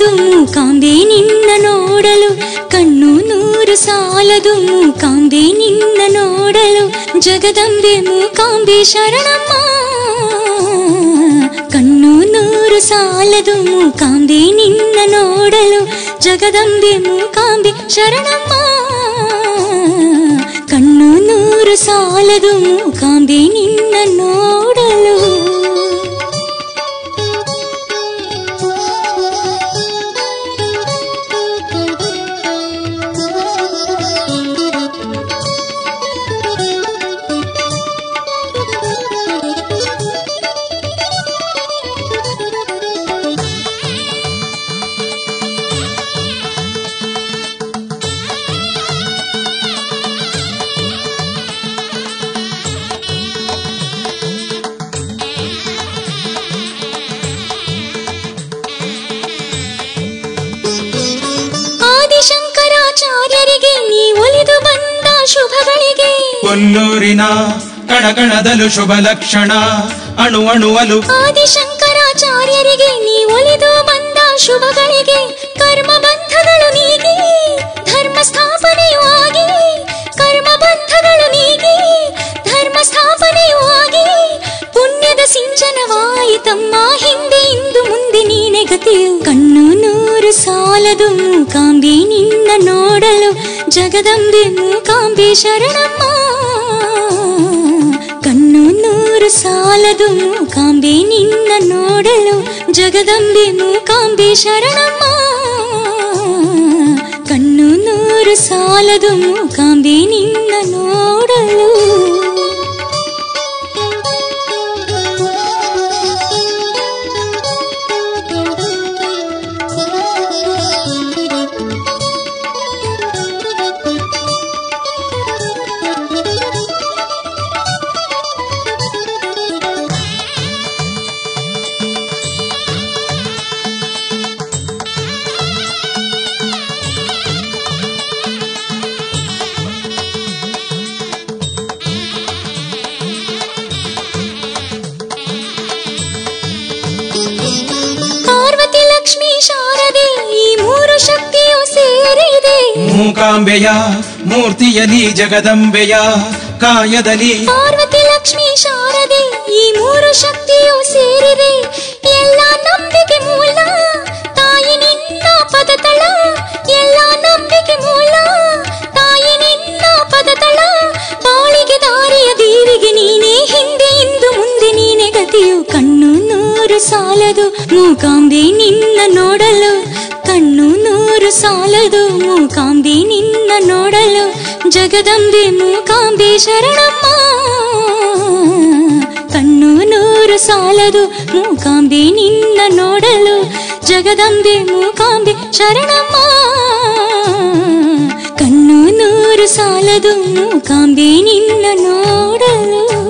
ಸಾಲದು ಮೂಕಾಂಬೆ ನಿನ್ನ ನೋಡಲು ಕಣ್ಣು ನೂರು ಸಾಲದು ಮೂಕಾಂಬೆ ನಿನ್ನ ನೋಡಲು ಜಗದಂಬೆ ಮೂಕಾಂಬೆ ಶರಣಮ್ಮ ಕಣ್ಣು ನೂರು ಸಾಲದು ಮೂಕಾಂಬೆ ನಿನ್ನ ನೋಡಲು ಜಗದಂಬೆ ಮೂಕಾಂಬೆ ಶರಣಮ್ಮ ಕಣ್ಣು ನೂರು ಸಾಲದು ಮೂಕಾಂಬೆ ನಿನ್ನ ನೋಡಲು ಆದಿಶಂಕರಾಚಾರ್ಯರಿಗೆ ನೀ ಒಲಿದು ಬಂದ ಶುಭಗಳಿಗೆ ಕೊಲ್ಲೂರಿನ ಕಣಕಣದಲು ಶುಭ ಲಕ್ಷಣ ಅಣು ಅಣುವಲು ಆದಿಶಂಕರಾಚಾರ್ಯರಿಗೆ ನೀ ಒಲಿದು ಬಂದ ಶುಭಗಳಿಗೆ ಕರ್ಮ ಬಂಧಗಳು ನೀಗಿ ಧರ್ಮ ಸ್ಥಾಪನೆಯೂ ಆಗಿ ಕರ್ಮ ಬಂಧಗಳು ನೀಗಿ ಧರ್ಮ ಸ್ಥಾಪನೆಯೂ ಆಗಿ ಪುಣ್ಯದ ಸಿಂಚನವಾಯಿತಮ್ಮ ಹಿಂದೆ ಇಂದು ಮುಂದೆ ನೀನೆ ಗತಿಯು ಕಣ್ಣು ನೂರು ಸಾಲದು ಮೂಕಾಂಬೆ ನಿನ್ನ ನೋಡಲು ಜಗದಂಬೆ ಮೂಕಾಂಬೆ ಶರಣಮ್ಮ ಕಣ್ಣು ನೂರು ಸಾಲದು ಮೂಕಾಂಬೆ ನಿನ್ನ ನೋಡಲು ಜಗದಂಬೆ ಮೂಕಾಂಬೆ ಶರಣಮ್ಮ ಕಣ್ಣು ನೂರು ಸಾಲದು ಮೂಕಾಂಬೆ ನಿನ್ನ ನೋಡಲು ಪಾರ್ವತಿ ಲಕ್ಷ್ಮೀ ಶಾರದೆ ಈ ಮೂರು ಶಕ್ತಿಯು ಸೇರಿದೆ ಮೂಕಾಂಬೆಯ ಮೂರ್ತಿಯಲಿ ಜಗದಂಬೆಯ ಕಾಯದಲ್ಲಿ ಪಾರ್ವತಿ ಲಕ್ಷ್ಮೀ ಶಾರದೆ ಈ ಮೂರು ಶಕ್ತಿಯು ಸೇರಿದೆ ಎಲ್ಲ ನಂಬಿಕೆ ಮೂಲ ತಾಯಿ ನಿನ್ನ ಪದತಳ ಎಲ್ಲ ನಂಬಿಕೆ ಮೂಲ ತಾಯಿ ನಿನ್ನ ಪದತಳ ಬಾಳಿಗೆ ದಾರಿಯ ದೇವಿಗೆ ನೀನೇ ಹಿಂದೆ ಇಂದು ಮುಂದೆ ನೀನೆ ಗತಿಯು ಕಣ್ಣು ನೂರು ಸಾಲದು ಮೂಕಾಂಬೆ ನಿನ್ನ ನೋಡಲು ಕಣ್ಣು ನೂರು ಸಾಲದು ಮೂಕಾಂಬೆ ನಿನ್ನ ನೋಡಲು ಜಗದಂಬೆ ಮೂಕಾಂಬೆ ಶರಣಮ್ಮ ಕಣ್ಣು ನೂರು ಸಾಲದು ಮೂಕಾಂಬೆ ನಿನ್ನ ನೋಡಲು ಜಗದಂಬೆ ಮೂಕಾಂಬೆ ಶರಣಮ್ಮ ಕಣ್ಣು ನೂರು ಸಾಲದು ಮೂಕಾಂಬೆ ನಿನ್ನ ನೋಡಲು